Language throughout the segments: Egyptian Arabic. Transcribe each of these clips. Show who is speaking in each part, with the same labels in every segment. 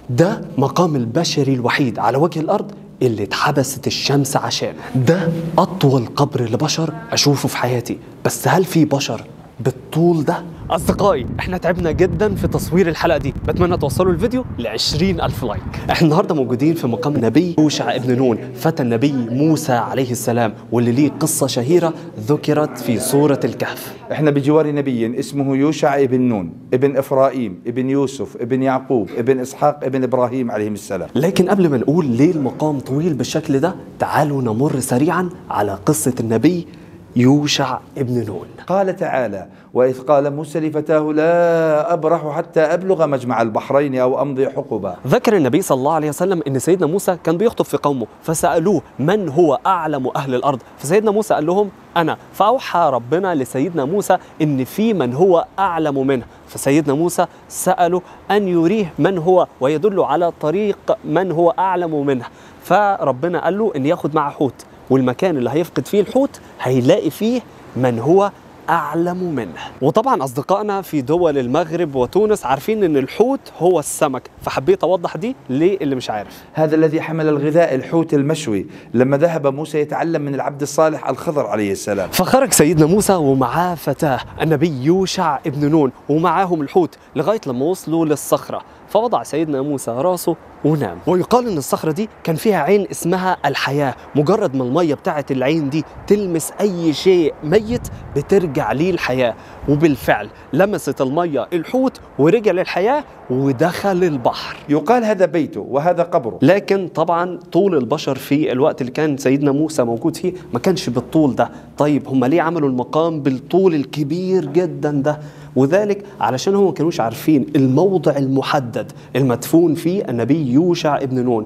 Speaker 1: ده مقام البشري الوحيد على وجه الأرض اللي اتحبست الشمس عشانه ده أطول قبر لبشر أشوفه في حياتي بس هل في بشر بالطول ده؟ أصدقائي احنا تعبنا جدا في تصوير الحلقة دي بتمنى توصلوا الفيديو ل ألف لايك احنا النهاردة موجودين في مقام النبي يوشع ابن نون فتى النبي موسى عليه السلام واللي ليه قصة شهيرة ذكرت في سورة الكهف
Speaker 2: احنا بجوار نبي اسمه يوشع ابن نون ابن افرايم ابن يوسف ابن يعقوب ابن اسحاق ابن ابراهيم عليهم السلام
Speaker 1: لكن قبل ما نقول ليه المقام طويل بالشكل ده تعالوا نمر سريعا على قصة النبي يوشع ابن نون
Speaker 2: قال تعالى وإذ قال موسى لفتاه لا أبرح حتى أبلغ مجمع البحرين أو أمضي حقبا
Speaker 1: ذكر النبي صلى الله عليه وسلم أن سيدنا موسى كان بيخطب في قومه فسألوه من هو أعلم أهل الأرض فسيدنا موسى قال لهم أنا فأوحى ربنا لسيدنا موسى أن في من هو أعلم منه فسيدنا موسى سأله أن يريه من هو ويدل على طريق من هو أعلم منه فربنا قال له أن ياخد معه حوت والمكان اللي هيفقد فيه الحوت هيلاقي فيه من هو أعلم منه وطبعا أصدقائنا في دول المغرب وتونس عارفين أن الحوت هو السمك فحبيت أوضح دي ليه اللي مش عارف
Speaker 2: هذا الذي حمل الغذاء الحوت المشوي لما ذهب موسى يتعلم من العبد الصالح الخضر عليه السلام
Speaker 1: فخرج سيدنا موسى ومعاه فتاه النبي يوشع ابن نون ومعاهم الحوت لغاية لما وصلوا للصخرة فوضع سيدنا موسى راسه ونام ويقال ان الصخره دي كان فيها عين اسمها الحياه مجرد ما الميه بتاعه العين دي تلمس اي شيء ميت بترجع ليه الحياه وبالفعل لمست الميه الحوت ورجع للحياه ودخل البحر
Speaker 2: يقال هذا بيته وهذا قبره
Speaker 1: لكن طبعا طول البشر في الوقت اللي كان سيدنا موسى موجود فيه ما كانش بالطول ده طيب هم ليه عملوا المقام بالطول الكبير جدا ده وذلك علشان هم ما كانوش عارفين الموضع المحدد المدفون فيه النبي يوشع ابن نون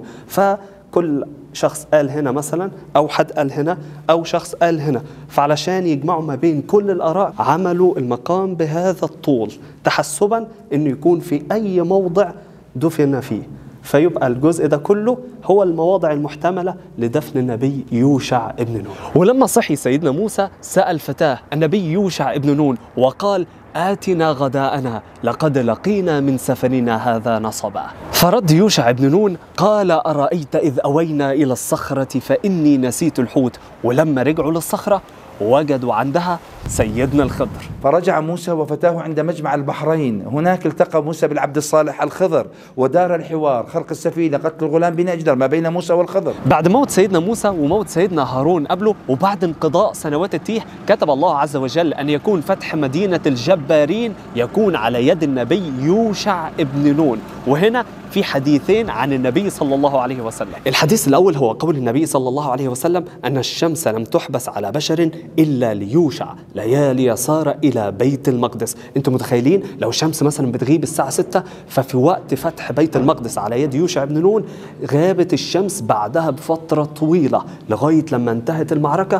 Speaker 1: فكل شخص قال هنا مثلا او حد قال هنا او شخص قال هنا فعلشان يجمعوا ما بين كل الاراء عملوا المقام بهذا الطول تحسبا انه يكون في اي موضع دفن فيه فيبقى الجزء ده كله هو المواضع المحتملة لدفن النبي يوشع ابن نون ولما صحي سيدنا موسى سأل فتاه النبي يوشع ابن نون وقال آتنا غداءنا لقد لقينا من سفرنا هذا نصبا فرد يوشع بن نون قال أرأيت إذ أوينا إلى الصخرة فإني نسيت الحوت ولما رجعوا للصخرة وجدوا عندها سيدنا الخضر
Speaker 2: فرجع موسى وفتاه عند مجمع البحرين هناك التقى موسى بالعبد الصالح الخضر ودار الحوار خلق السفينة قتل الغلام بن أجدر ما بين موسى والخضر
Speaker 1: بعد موت سيدنا موسى وموت سيدنا هارون قبله وبعد انقضاء سنوات التيه كتب الله عز وجل أن يكون فتح مدينة الجبارين يكون على يد النبي يوشع ابن نون وهنا في حديثين عن النبي صلى الله عليه وسلم الحديث الأول هو قول النبي صلى الله عليه وسلم أن الشمس لم تحبس على بشر إلا ليوشع ليالي صار إلى بيت المقدس أنتم متخيلين لو الشمس مثلا بتغيب الساعة 6 ففي وقت فتح بيت المقدس على يد يوشع بن نون غابت الشمس بعدها بفترة طويلة لغاية لما انتهت المعركة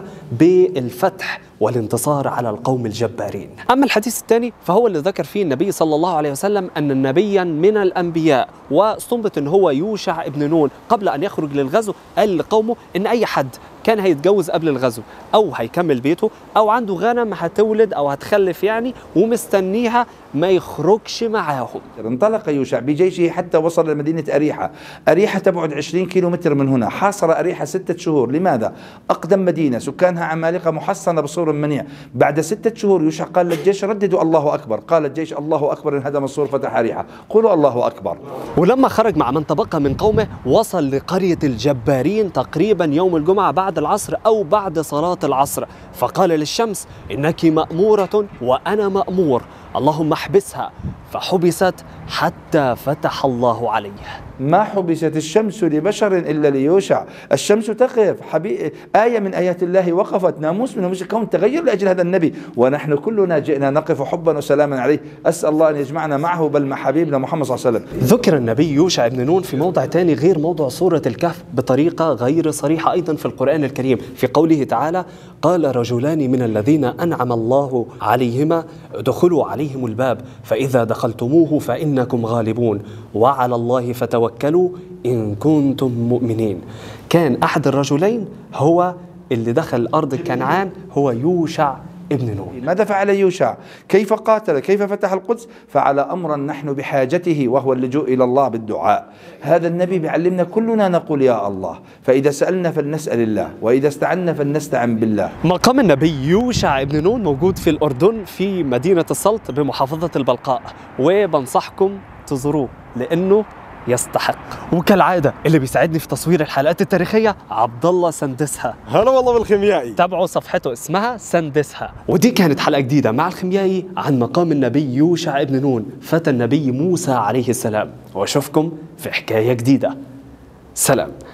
Speaker 1: بالفتح والانتصار على القوم الجبارين أما الحديث الثاني فهو اللي ذكر فيه النبي صلى الله عليه وسلم أن نبيا من الأنبياء واستنبط أن هو يوشع ابن نون قبل أن يخرج للغزو قال لقومه أن أي حد كان هيتجوز قبل الغزو او هيكمل بيته او عنده غنم هتولد او هتخلف يعني ومستنيها ما يخرجش معاهم
Speaker 2: انطلق يوشع بجيشه حتى وصل لمدينة أريحة أريحة تبعد 20 كيلو متر من هنا حاصر أريحة ستة شهور لماذا؟ أقدم مدينة سكانها عمالقة محصنة بصور منيع بعد ستة شهور يوشع قال للجيش رددوا الله أكبر قال الجيش الله أكبر انهدم السور فتح أريحة قولوا الله أكبر
Speaker 1: ولما خرج مع من تبقى من قومه وصل لقرية الجبارين تقريبا يوم الجمعة بعد العصر أو بعد صلاة العصر فقال للشمس إنك مأمورة وأنا مأمور اللهم احبسها فحبست حتى فتح الله عليه
Speaker 2: ما حبست الشمس لبشر إلا ليوشع الشمس تقف حبي... آية من آيات الله وقفت ناموس من ناموس الكون تغير لأجل هذا النبي ونحن كلنا جئنا نقف حبا وسلاما عليه أسأل الله أن يجمعنا معه بل مع حبيبنا محمد صلى الله عليه وسلم
Speaker 1: ذكر النبي يوشع بن نون في موضع ثاني غير موضع سورة الكهف بطريقة غير صريحة أيضا في القرآن الكريم في قوله تعالى قال رجلان من الذين أنعم الله عليهما ادخلوا عليهم الباب فإذا دخلتموه فإنكم غالبون وعلى الله فتوكلوا إن كنتم مؤمنين كان أحد الرجلين هو اللي دخل أرض كنعان هو يوشع ابن نون
Speaker 2: ماذا فعل يوشع كيف قاتل كيف فتح القدس فعل أمرا نحن بحاجته وهو اللجوء إلى الله بالدعاء هذا النبي بيعلمنا كلنا نقول يا الله فإذا سألنا فلنسأل الله وإذا استعنا فلنستعن بالله
Speaker 1: مقام النبي يوشع ابن نون موجود في الأردن في مدينة السلط بمحافظة البلقاء وبنصحكم تزوروه لأنه يستحق وكالعادة اللي بيساعدني في تصوير الحلقات التاريخية عبد الله سندسها
Speaker 3: هلا والله بالخيميائي
Speaker 1: تابعوا صفحته اسمها سندسها ودي كانت حلقة جديدة مع الخيميائي عن مقام النبي يوشع ابن نون فتى النبي موسى عليه السلام واشوفكم في حكاية جديدة سلام